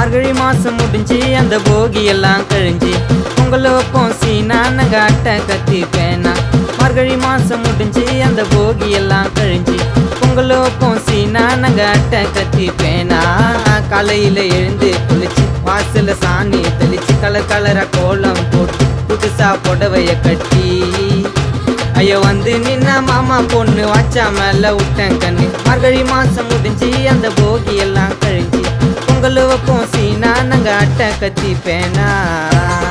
மார்கழி மாசம் முடிஞ்சு அந்த போகி எல்லாம் கழிஞ்சு பொங்கல் வைப்போம் சீனா நாங்க அட்டை கத்தி பேனா மார்கழி மாசம் முடிஞ்சு அந்த போகி எல்லாம் கழிஞ்சு பொங்கல் வைப்போம் சீனா நாங்க அட்டை கத்தி பேனா காலையில எழுந்து குளிச்சு வாசல்ல சாணி தெளிச்சு கலர் கலரா கோலம் போட்டு புதுசா புடவைய கட்டி ஐயோ வந்து நின்ன மாமா பொண்ணு வாச்சா மேல விட்டேன் கண்ணு மார்கழி மாசம் முடிஞ்சு அந்த போகி எல்லாம் கழிஞ்சு பொங்கல் வைப்போம் சீனா நாங்க அட்டை கத்தி பேனா